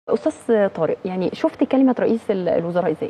استاذ طارق يعني شفت كلمه رئيس الوزراء ازاي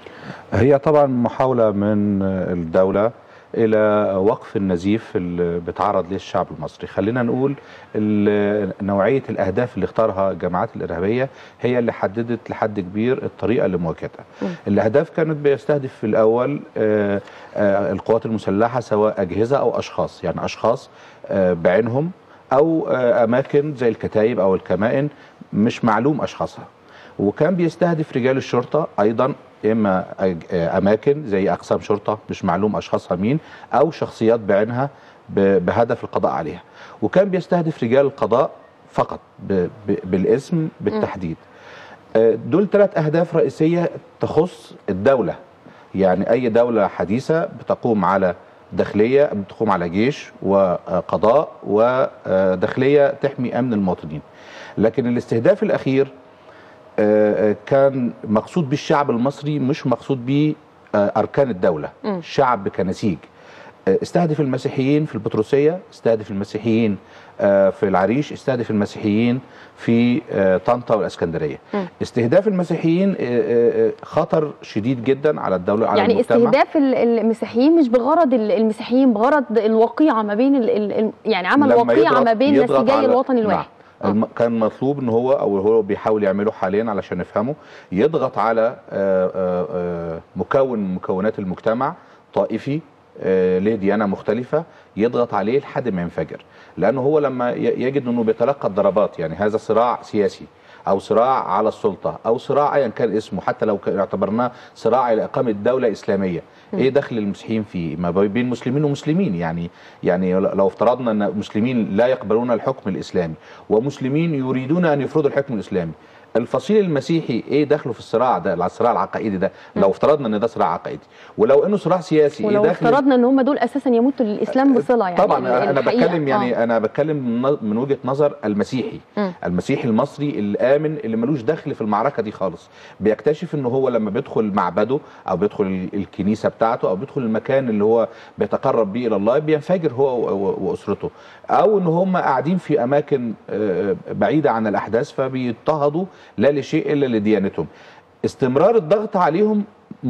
هي طبعا محاولة من الدولة إلى وقف النزيف اللي بيتعرض ليه الشعب المصري خلينا نقول ال- نوعية الأهداف اللي اختارها الجماعات الإرهابية هي اللي حددت لحد كبير الطريقة لمواجهتها الأهداف كانت بيستهدف في الأول آه، آه، القوات المسلحة سواء أجهزة أو أشخاص يعني أشخاص آه، بعينهم أو آه، أماكن زي الكتايب أو الكمائن مش معلوم أشخاصها وكان بيستهدف رجال الشرطة أيضا إما أج- أماكن زي أقسام شرطة مش معلوم أشخاصها مين أو شخصيات بعينها ب- بهدف القضاء عليها وكان بيستهدف رجال القضاء فقط ب- ب- بالاسم بالتحديد آه، دول ثلاث أهداف رئيسية تخص الدولة يعني أي دولة حديثة بتقوم على داخلية بتقوم على جيش وقضاء وداخلية تحمي أمن المواطنين لكن الاستهداف الأخير آه، آه، كان مقصود بالشعب المصري مش مقصود به آه، أركان الدولة مم. شعب كنسيج آه، استهدف المسيحيين في البطرسية استهدف المسيحيين آه، في العريش استهدف المسيحيين في آه، طنطا والاسكندريه مم. استهداف المسيحيين آه، آه، آه، خطر شديد جدا على الدوله على يعني المجتمع استهداف ال- المسيحيين مش بغرض ال- المسيحيين بغرض الوقيعه ما بين ال ال يعني عمل لما وقيعه يضغط- ما بين يضغط نسيجي على- الوطن الواحد نعم. الم- كان مطلوب ان هو او هو بيحاول يعمله حاليا علشان نفهمه يضغط على آه، آه، آه، مكون من مكونات المجتمع طائفي آه، له ديانه مختلفه يضغط عليه لحد ما ينفجر لانه هو لما ي- يجد انه بيتلقى الضربات يعني هذا صراع سياسي او صراع على السلطه او صراع ايا كان اسمه حتى لو كان- اعتبرناه صراع الى اقامه دوله اسلاميه ايه دخل المسيحيين فيه ما بين مسلمين ومسلمين يعني يعني لو افترضنا ان مسلمين لا يقبلون الحكم الاسلامي ومسلمين يريدون ان يفرضوا الحكم الاسلامي الفصيل المسيحي ايه دخله في الصراع ده الصراع العقائدي ده لو افترضنا ان ده صراع عقائدي ولو انه صراع سياسي ولو ايه دخل افترضنا ان هم دول اساسا يموتوا للاسلام بصله يعني طبعا ال- انا الحقيقة. بتكلم يعني آه. انا بتكلم من- من وجهه نظر المسيحي مم. المسيحي المصري الامن اللي ملوش دخل في المعركه دي خالص بيكتشف ان هو لما بيدخل معبده او بيدخل ال- الكنيسه بتاعته او بيدخل المكان اللي هو بيتقرب بيه الى الله بينفجر هو و- و- واسرته او ان هم قاعدين في اماكن آه، بعيده عن الاحداث فبيضطهدوا لا لشيء الا لديانتهم استمرار الضغط عليهم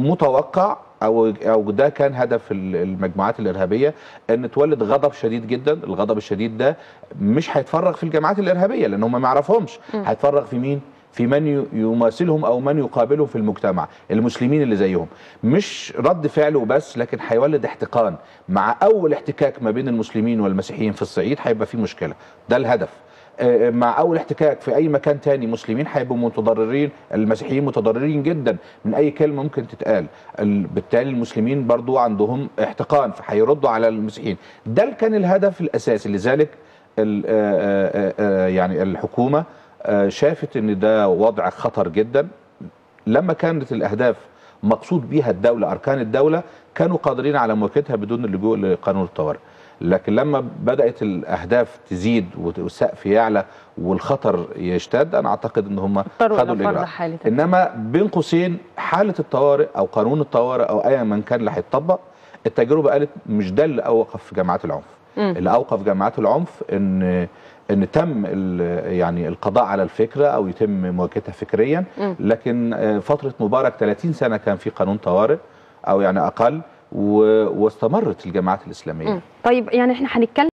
متوقع او او ده كان هدف ال- المجموعات الارهابيه ان تولد غضب شديد جدا الغضب الشديد ده مش هيتفرغ في الجماعات الارهابيه لان هم ما يعرفهمش هيتفرغ في مين في من ي- يماثلهم او من يقابلهم في المجتمع المسلمين اللي زيهم مش رد فعل وبس لكن هيولد احتقان مع اول احتكاك ما بين المسلمين والمسيحيين في الصعيد هيبقى في مشكله ده الهدف آه، مع اول احتكاك في اي مكان تاني مسلمين هيبقوا متضررين المسيحيين متضررين جدا من اي كلمه ممكن تتقال ال- بالتالي المسلمين برضو عندهم احتقان فهيردوا على المسيحيين ده اللي كان الهدف الاساسي لذلك ال- آه، آه، آه، يعني الحكومه آه، شافت ان ده وضع خطر جدا لما كانت الاهداف مقصود بيها الدوله اركان الدوله كانوا قادرين على مواجهتها بدون اللجوء لقانون الطوارئ لكن لما بدات الاهداف تزيد والسقف يعلى والخطر يشتد انا اعتقد ان هم اضطروا خدوا إلى فرض الاجراء حالة انما بين قوسين حاله الطوارئ او قانون الطوارئ او ايا من كان اللي هيتطبق التجربه قالت مش ده اللي اوقف جماعات العنف مم. اللي اوقف جماعات العنف ان ان تم ال- يعني القضاء على الفكره او يتم مواجهتها فكريا مم. لكن آه، فتره مبارك 30 سنه كان في قانون طوارئ او يعني اقل و- واستمرت الجماعات الاسلاميه مم. طيب يعني احنا هنتكلم